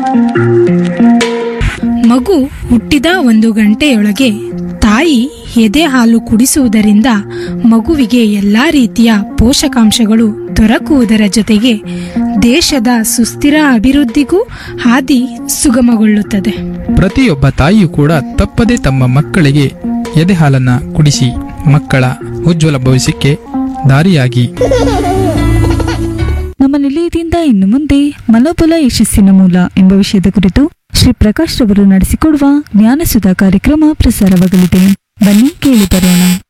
ಮಗು ಹುಟ್ಟಿದ ಒಂದು ಗಂಟೆಯೊಳಗೆ ತಾಯಿ ಎದೆ ಹಾಲು ಕುಡಿಸುವುದರಿಂದ ಮಗುವಿಗೆ ಎಲ್ಲಾ ರೀತಿಯ ಪೋಷಕಾಂಶಗಳು ದೊರಕುವುದರ ಜೊತೆಗೆ ದೇಶದ ಸುಸ್ಥಿರ ಅಭಿವೃದ್ಧಿಗೂ ಹಾದಿ ಸುಗಮಗೊಳ್ಳುತ್ತದೆ ಪ್ರತಿಯೊಬ್ಬ ತಾಯಿಯೂ ಕೂಡ ತಪ್ಪದೆ ತಮ್ಮ ಮಕ್ಕಳಿಗೆ ಎದೆ ಹಾಲನ್ನ ಕುಡಿಸಿ ಮಕ್ಕಳ ಉಜ್ವಲ ಭವಿಷ್ಯಕ್ಕೆ ದಾರಿಯಾಗಿ ನಮ್ಮ ನಿಲಯದಿಂದ ಇನ್ನು ಮುಂದೆ ಮನೋಬಲ ಯಶಸ್ಸಿನ ಮೂಲ ಎಂಬ ವಿಷಯದ ಕುರಿತು ಶ್ರೀ ಪ್ರಕಾಶ್ ರವರು ನಡೆಸಿಕೊಡುವ ಜ್ಞಾನಸುಧಾ ಕಾರ್ಯಕ್ರಮ ಪ್ರಸಾರವಾಗಲಿದೆ ಬನ್ನಿ ಕೇಳಿ ಬರೋಣ